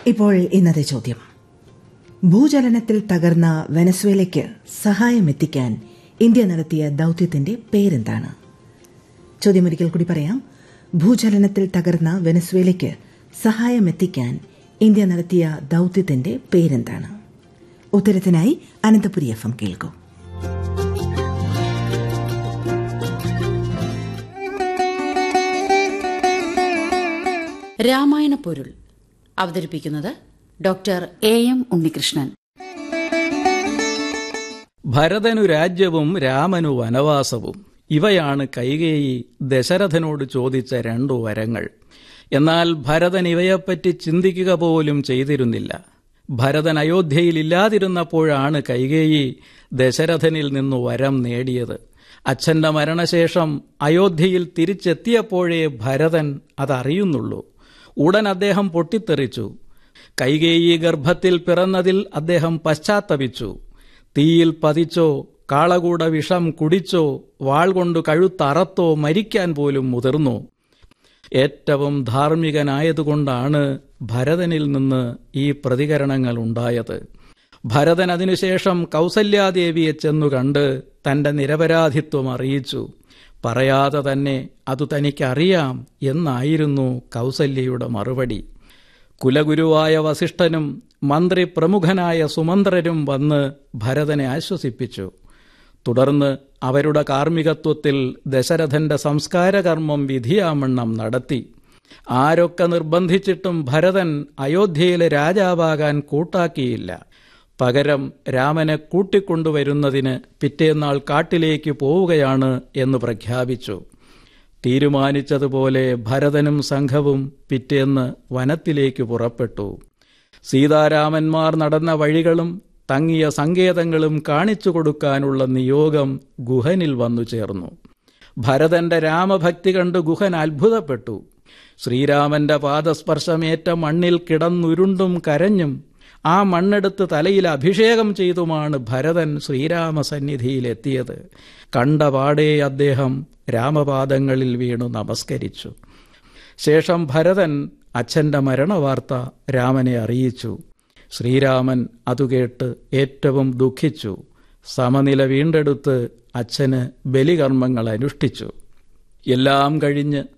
ഇപ്പോൾ ഇന്നത്തെ ചോദ്യം ഭൂചലനത്തിൽ തകർന്ന വെനസ്വേലയ്ക്ക് സഹായമെത്തിക്കാൻ ഇന്ത്യ നടത്തിയ ദൌത്യത്തിന്റെ പേരെന്താണ് ചോദ്യം ഒരിക്കൽ കൂടി പറയാം ഭൂചലനത്തിൽ തകർന്ന വെനസ്വേലയ്ക്ക് സഹായമെത്തിക്കാൻ ഇന്ത്യ നടത്തിയ ദൌത്യത്തിന്റെ പേരെന്താണ് ഉത്തരത്തിനായി അനന്തപുരി എഫ് എം കേൾക്കൂ രാമായണ പൊരുൾ അവതരിപ്പിക്കുന്നത് ഡോക്ടർ എ എം ഉണ്ണികൃഷ്ണൻ ഭരതനു രാജ്യവും രാമനു വനവാസവും ഇവയാണ് കൈകേയി ദശരഥനോട് ചോദിച്ച രണ്ടു വരങ്ങൾ എന്നാൽ ഭരതൻ ഇവയെപ്പറ്റി ചിന്തിക്കുക പോലും ചെയ്തിരുന്നില്ല ഭരതൻ അയോധ്യയിലില്ലാതിരുന്നപ്പോഴാണ് കൈകേയി ദശരഥനിൽ നിന്നു വരം നേടിയത് അച്ഛന്റെ മരണശേഷം അയോധ്യയിൽ തിരിച്ചെത്തിയപ്പോഴേ ഭരതൻ അതറിയുന്നുള്ളൂ ഉടൻ അദ്ദേഹം പൊട്ടിത്തെറിച്ചു കൈകേയി ഗർഭത്തിൽ പിറന്നതിൽ അദ്ദേഹം പശ്ചാത്തപിച്ചു തീയിൽ പതിച്ചോ കാളകൂട വിഷം കുടിച്ചോ വാൾ കൊണ്ട് കഴുത്തറത്തോ മരിക്കാൻ പോലും മുതിർന്നു ഏറ്റവും ധാർമ്മികനായതുകൊണ്ടാണ് ഭരതനിൽ നിന്ന് ഈ പ്രതികരണങ്ങൾ ഉണ്ടായത് ഭരതൻ അതിനുശേഷം കൗസല്യാദേവിയെ ചെന്നു കണ്ട് തന്റെ നിരപരാധിത്വം അറിയിച്ചു പറയാതെ തന്നെ അത് തനിക്കറിയാം എന്നായിരുന്നു കൗസല്യയുടെ മറുപടി കുലഗുരുവായ വസിഷ്ഠനും മന്ത്രി പ്രമുഖനായ സുമന്ത്രരും വന്ന് ഭരതനെ ആശ്വസിപ്പിച്ചു തുടർന്ന് അവരുടെ കാർമ്മികത്വത്തിൽ ദശരഥന്റെ സംസ്കാരകർമ്മം വിധിയാമണ്ണം നടത്തി ആരൊക്കെ നിർബന്ധിച്ചിട്ടും ഭരതൻ അയോധ്യയിലെ രാജാവാകാൻ കൂട്ടാക്കിയില്ല പകരം രാമനെ കൂട്ടിക്കൊണ്ടുവരുന്നതിന് പിറ്റേന്നാൾ കാട്ടിലേക്ക് പോവുകയാണ് എന്ന് പ്രഖ്യാപിച്ചു തീരുമാനിച്ചതുപോലെ ഭരതനും സംഘവും പിറ്റേന്ന് വനത്തിലേക്ക് പുറപ്പെട്ടു സീതാരാമന്മാർ നടന്ന വഴികളും തങ്ങിയ സങ്കേതങ്ങളും കാണിച്ചു കൊടുക്കാനുള്ള നിയോഗം ഗുഹനിൽ വന്നു ചേർന്നു ഭരതന്റെ രാമഭക്തി കണ്ട് ഗുഹൻ അത്ഭുതപ്പെട്ടു ശ്രീരാമന്റെ പാദസ്പർശമേറ്റ മണ്ണിൽ കിടന്നുരുണ്ടും കരഞ്ഞും ആ മണ്ണെടുത്ത് തലയിൽ അഭിഷേകം ചെയ്തുമാണ് ഭരതൻ ശ്രീരാമസന്നിധിയിലെത്തിയത് കണ്ടപാടേ അദ്ദേഹം രാമപാദങ്ങളിൽ വീണു നമസ്കരിച്ചു ശേഷം ഭരതൻ അച്ഛന്റെ മരണവാർത്ത രാമനെ അറിയിച്ചു ശ്രീരാമൻ അതുകേട്ട് ഏറ്റവും ദുഃഖിച്ചു സമനില വീണ്ടെടുത്ത് അച്ഛന് ബലികർമ്മങ്ങൾ അനുഷ്ഠിച്ചു എല്ലാം കഴിഞ്ഞ്